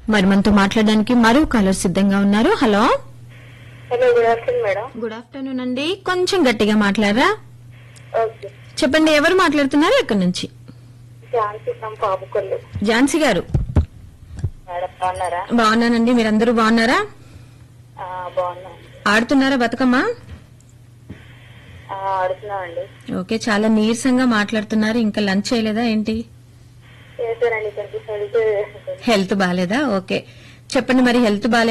మరి మనతో మాట్లాడడానికి మరో కాలర్ సిద్ధంగా ఉన్నారు hello hello good afternoon madam good afternoon అండి కొంచెం గట్టిగా మాట్లాడరా ఓకే చెప్పండి ఎవరు మాట్లాడుతున్నారు ఎక్కడి నుంచి ఝాన్సీ ఫ్రమ్ పాపుకొల్లు ఝాన్సీ గారు మేడం బాగున్నారా బాగున్నానండి మీరందరూ బాగున్నారా ఆ, బాగున్నాం ఆడుతున్నారా బతుకమ్మ ఆ, ఆడుతున్నామండి ఓకే చాలా నీరసంగా మాట్లాడుతున్నారు ఇంకా లంచ్ చేయలేదా ఏంటి చేశారండి కొంచెం హెల్త్ హెల్త్ బాగాలేదా ఓకే చెప్పండి మరి హెల్త్ బాగాలేదు